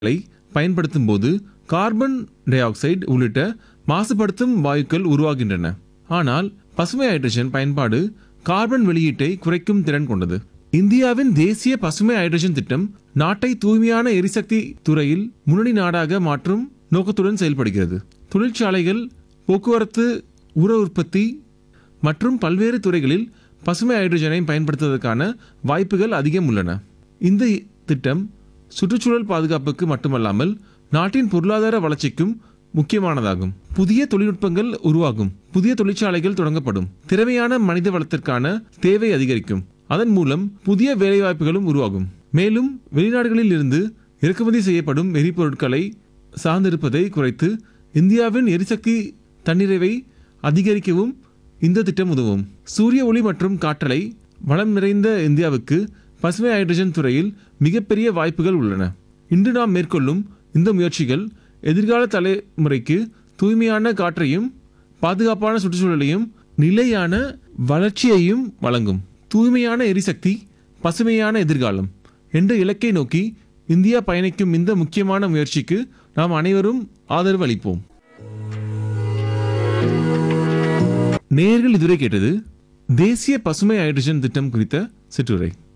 களை பயன்படுத்தும் போது கார்பன் டை ஆக்சைடு உள்ளிட்ட மாசுபடுத்தும் வாயுக்கள் உருவாகின்றன ஆனால் பசுமை ஹைட்ரஜன் பயன்பாடு கார்பன் வெளியீட்டை குறைக்கும் திறன் கொண்டது இந்தியாவின் தேசிய பசுமை ஹைட்ரஜன் திட்டம் நாட்டை தூய்மையான எரிசக்தி துறையில் முன்னணி நாடாக மாற்றும் நோக்கத்துடன் செயல்படுகிறது தொழிற்சாலைகள் போக்குவரத்து உர உற்பத்தி மற்றும் பல்வேறு துறைகளில் பசுமை ஹைட்ரஜனை பயன்படுத்துவதற்கான வாய்ப்புகள் அதிகம் உள்ளன இந்த திட்டம் சுற்றுச்சூழல் பாதுகாப்புக்கு மட்டுமல்லாமல் நாட்டின் பொருளாதார வளர்ச்சிக்கும் முக்கியமானதாகும் புதிய தொழில்நுட்பங்கள் உருவாகும் புதிய தொழிற்சாலைகள் தொடங்கப்படும் திறமையான மனித வளத்திற்கான தேவை அதிகரிக்கும் அதன் மூலம் புதிய வேலைவாய்ப்புகளும் உருவாகும் மேலும் வெளிநாடுகளில் இருந்து இறக்குமதி செய்யப்படும் எரிபொருட்களை சார்ந்திருப்பதை குறைத்து இந்தியாவின் எரிசக்தி தன்னிறைவை அதிகரிக்கவும் இந்த திட்டம் உதவும் சூரிய ஒளி மற்றும் காற்றலை வளம் நிறைந்த இந்தியாவுக்கு பசுமை ஹைட்ரஜன் துறையில் மிகப்பெரிய வாய்ப்புகள் உள்ளன இன்று நாம் மேற்கொள்ளும் இந்த முயற்சிகள் எதிர்கால தலைமுறைக்கு தூய்மையான காற்றையும் பாதுகாப்பான சுற்றுச்சூழலையும் நிலையான வளர்ச்சியையும் வழங்கும் தூய்மையான எரிசக்தி பசுமையான எதிர்காலம் என்ற இலக்கை நோக்கி இந்தியா பயணிக்கும் இந்த முக்கியமான முயற்சிக்கு நாம் அனைவரும் ஆதரவு அளிப்போம் நேயர்கள் இதுவரை கேட்டது தேசிய பசுமை ஹைட்ரஜன் திட்டம் குறித்த சிற்றுரை